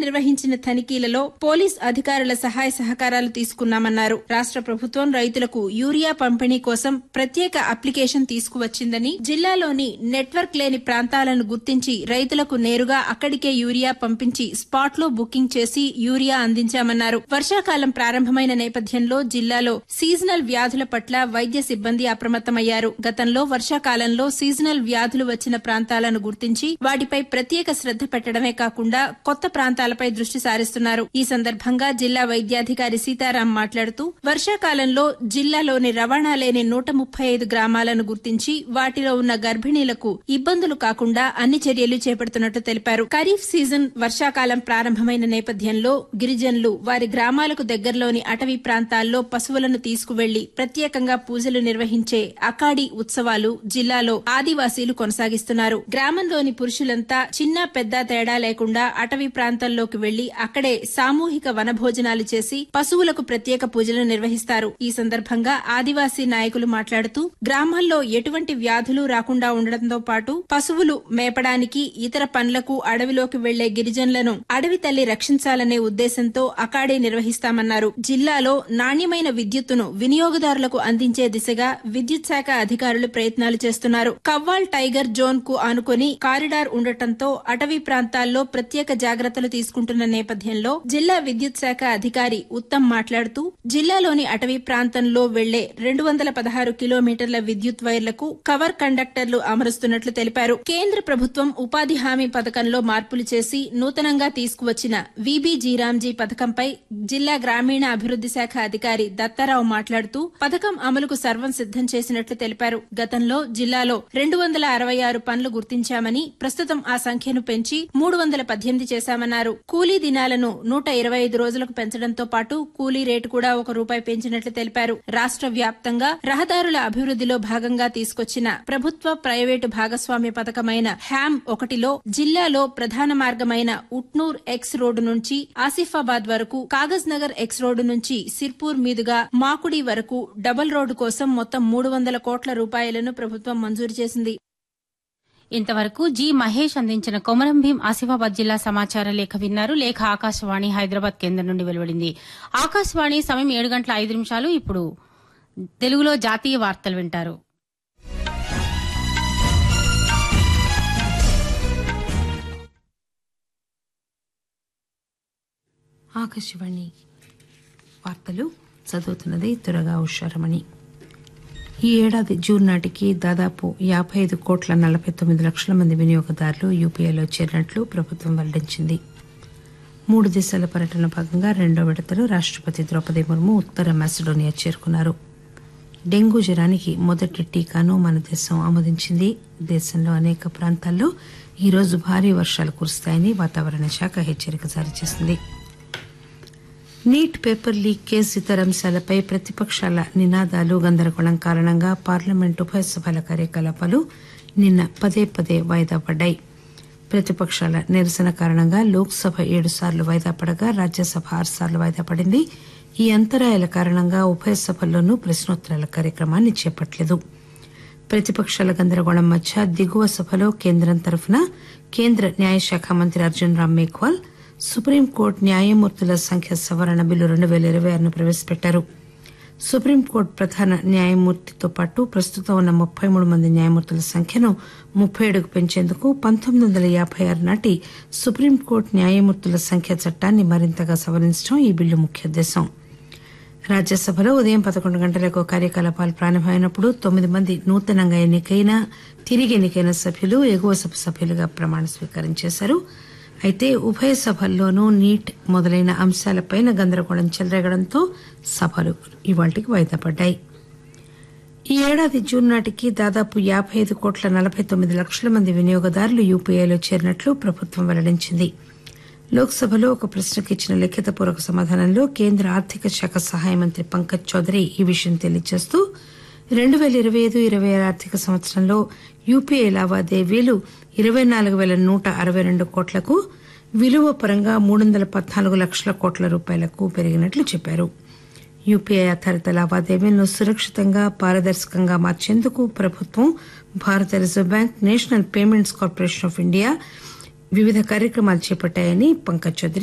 నిర్వహించిన తనిఖీలలో పోలీస్ అధికారుల సహాయ సహకారాలు తీసుకున్నామన్నారు రాష్ట ప్రభుత్వం రైతులకు యూరియా పంపిణీ కోసం ప్రత్యేక అప్లికేషన్ తీసుకువచ్చిందని జిల్లాలోని నెట్వర్క్ లేని ప్రాంతాలను గుర్తించి రైతులకు నేరుగా అక్కడికే యూరియా పంపించి స్పాట్ లో బుకింగ్ చేసి యూరియా అందించామన్నారు వర్షాకాలం ప్రారంభమైన నేపథ్యంలో జిల్లాలో సీజనల్ వ్యాధుల పట్ల వైద్య సిబ్బంది అప్రమత్తమయ్యారు గతంలో వర్షాకాలంలో సీజనల్ వ్యాధులు వచ్చిన ప్రాంతాలను గుర్తించి వాటిపై ప్రత్యేక శ్రద్ద పెట్టడమే కాకుండా కొత్త ప్రాంతాలపై దృష్టి సారిస్తున్నారు ఈ సందర్భంగా జిల్లా వైద్యాధికారి సీతారాం మాట్లాడుతూ వర్షాకాలంలో జిల్లాలోని రవాణా లేని నూట ముప్పై ఐదు గ్రామాలను గుర్తించి వాటిలో ఉన్న గర్భిణీలకు ఇబ్బందులు కాకుండా అన్ని చర్యలు చేపడుతున్నట్టు తెలిపారు ఖరీఫ్ సీజన్ వర్షాకాలం ప్రారంభమైన నేపథ్యంలో గిరిజనులు వారి గ్రామాలకు దగ్గరలోని అటవీ ప్రాంతాల్లో పశువులను తీసుకువెళ్లి ప్రత్యేకంగా పూజలు నిర్వహించే అకాడి ఉత్సవాలు జిల్లాలో ఆదివాసీలు కొనసాగిస్తున్నారు గ్రామంలోని పురుషులంతా చిన్న పెద్ద తేడా లేకుండా అటవీ ప్రాంతాల్లోకి వెళ్లి అక్కడే సామూహిక వనభోజనాలు చేసి పశువులకు ప్రత్యేక పూజలు నిర్వహిస్తారు ఈ సందర్భంగా ఆదివాసీ నాయకులు మాట్లాడుతూ గ్రామాల్లో ఎటువంటి వ్యాధులు రాకుండా ఉండడంతో పాటు పశువులు మేపడానికి ఇతర పనులకు అడవిలోకి వెళ్లే గిరిజనులను అడవి తల్లి రక్షించాలనే ఉద్దేశంతో అకాడే నిర్వహిస్తామన్నారు జిల్లాలో నాణ్యమైన విద్యుత్తును వినియోగదారులకు అందించే దిశగా విద్యుత్ శాఖ అధికారులు ప్రయత్నాలు చేస్తున్నారు కవ్వాల్ టైగర్ జోన్ కు ఆనుకొని కారిడార్ ఉండటంతో అటవీ ప్రాంతాల్లో ప్రత్యేక జాగ్రత్తలు తీసుకుంటున్న నేపథ్యంలో జిల్లా విద్యుత్ శాఖ అధికారి ఉత్తమ్ మాట్లాడుతూ జిల్లాలోని అటవీ ప్రాంతంలో వెళ్లే రెండు వందల పదహారు కిలోమీటర్ల విద్యుత్ వైర్లకు కవర్ కండక్టర్లు అమరుస్తున్నట్లు తెలిపారు కేంద్ర ప్రభుత్వం ఉపాధి హామీ పథకంలో మార్పులు చేసి నూతనంగా తీసుకువచ్చిన విబి జీరాంజీ పథకంపై జిల్లా గ్రామీణ అభివృద్ది శాఖ అధికారి దత్తారావు మాట్లాడుతూ పథకం అమలుకు సర్వం సిద్దం చేసినట్లు తెలిపారు గతంలో జిల్లాలో రెండు వందల అరవై ఆరు పనులు గుర్తించామని ప్రస్తుతం ఆ సంఖ్యను పెంచి మూడు వందల పద్దెనిమిది చేశామన్నారు కూలీ దినాలను నూట ఇరవై ఐదు రోజులకు పెంచడంతో పాటు కూలీ రేటు కూడా ఒక రూపాయి పెంచినట్లు తెలిపారు రాష్ట్ర వ్యాప్తంగా రహదారుల అభివృద్దిలో భాగంగా తీసుకొచ్చిన ప్రభుత్వ ప్రైవేటు భాగస్వామ్య పథకమైన హ్యామ్ ఒకటిలో జిల్లాలో ప్రధాన మార్గమైన ఉట్నూర్ ఎక్స్ రోడ్డు నుంచి ఆసిఫాబాద్ వరకు కాగజ్ నగర్ ఎక్స్ రోడ్డు నుంచి సిర్పూర్ మీదుగా మాకుడి వరకు డబుల్ రోడ్డు కోసం మొత్తం మూడు వందల కోట్ల రూపాయలను ప్రభుత్వం మంజూరు చేసింది ఇంతవరకు జి మహేష్ అందించిన కొమరం భీం ఆసిఫాబాద్ జిల్లా సమాచార లేఖ విన్నారు లేఖ ఆకాశవాణి హైదరాబాద్ కేంద్రం నుండి వెలువడింది ఆకాశవాణి సమయం ఏడు గంటల ఐదు నిమిషాలు ఇప్పుడు తెలుగులో జాతీయ వార్తలు వింటారు ఆకాశవాణి వార్తలు చదువుతున్నది త్వరగా ఉషారమణి ఈ ఏడాది జూన్ నాటికి దాదాపు యాభై ఐదు కోట్ల నలభై తొమ్మిది లక్షల మంది వినియోగదారులు యూపీఐలో చేరినట్లు ప్రభుత్వం వెల్లడించింది మూడు దేశాల పర్యటన భాగంగా రెండో విడతలో రాష్టపతి ద్రౌపది ముర్ము ఉత్తర మాసిడోనియా చేరుకున్నారు డెంగూ జ్వరానికి మొదటి టీకాను మన దేశం ఆమోదించింది దేశంలో అనేక ప్రాంతాల్లో ఈరోజు భారీ వర్షాలు కురుస్తాయని వాతావరణ శాఖ హెచ్చరిక జారీ చేసింది నీట్ పేపర్ లీక్ కేసు ఇతర అంశాలపై ప్రతిపక్షాల నినాదాలు గందరగోళం కారణంగా పార్లమెంట్ ఉభయ సభల కార్యకలాపాలు నిన్న పదే పదే వాయిదా పడ్డాయి ప్రతిపక్షాల నిరసన కారణంగా లోక్సభ ఏడు సార్లు వాయిదా పడగా రాజ్యసభ ఆరు సార్లు వాయిదా పడింది ఈ అంతరాయాల కారణంగా ఉభయ సభల్లోనూ ప్రశ్నోత్తరాల కార్యక్రమాన్ని చేపట్టలేదు ప్రతిపక్షాల గందరగోళం మధ్య దిగువ సభలో కేంద్రం తరఫున కేంద్ర న్యాయశాఖ మంత్రి అర్జున్ రామ్ మేఘ్వాల్ సుప్రీంకోర్టు న్యాయమూర్తుల సంఖ్య సవరణ బిల్లు రెండు పేల ఇరవై ఆరును ప్రవేశపెట్టారు సుప్రీంకోర్టు ప్రధాన న్యాయమూర్తితో పాటు ప్రస్తుతం ఉన్న ముప్పై మూడు మంది న్యాయమూర్తుల సంఖ్యను ముప్పై ఏడుకు పెంచేందుకు పంతొమ్మిది వందల యాభై ఆరు నాటి సుప్రీంకోర్టు న్యాయమూర్తుల సంఖ్య చట్టాన్ని మరింతగా సవరించడం ఈ బిల్లు ముఖ్య ఉద్దేశం రాజ్యసభలో ఉదయం పదకొండు గంటలకు కార్యకలాపాలు ప్రారంభమైనప్పుడు తొమ్మిది మంది నూతనంగా ఎన్నికైన తిరిగి ఎన్నికైన సభ్యులు ఎగువ సభ సభ్యులుగా ప్రమాణ స్వీకారం చేశారు అయితే ఉభయ సభల్లోనూ నీట్ మొదలైన అంశాలపైన గందరగోళం చెలరేగడంతో సభలు ఇవాళకి వాయిదా పడ్డాయి ఈ ఏడాది జూన్ నాటికి దాదాపు యాభై ఐదు కోట్ల నలభై తొమ్మిది లక్షల మంది వినియోగదారులు యూపీఐలో చేరినట్లు ప్రభుత్వం వెల్లడించింది లోక్సభలో ఒక ప్రశ్నకు ఇచ్చిన లిఖితపూర్వక సమాధానంలో కేంద్ర ఆర్థిక శాఖ సహాయ మంత్రి పంకజ్ చౌదరి ఈ విషయం తెలియజేస్తూ రెండు పేల ఇరవై ఐదు ఇరవై ఆరు ఆర్థిక సంవత్సరంలో యూపీఐ లావాదేవీలు ఇరవై నాలుగు పేల నూట అరవై రెండు కోట్లకు విలువ పరంగా మూడు వందల పద్నాలుగు లక్షల కోట్ల రూపాయలకు పెరిగినట్లు చెప్పారు యూపీఐ ఆధారిత లావాదేవీలను సురక్షితంగా పారదర్శకంగా మార్చేందుకు ప్రభుత్వం భారత reserve bank national payments corporation of India వివిధ కార్యక్రమాలు చేపట్టాయని పంకజ్ చౌదరి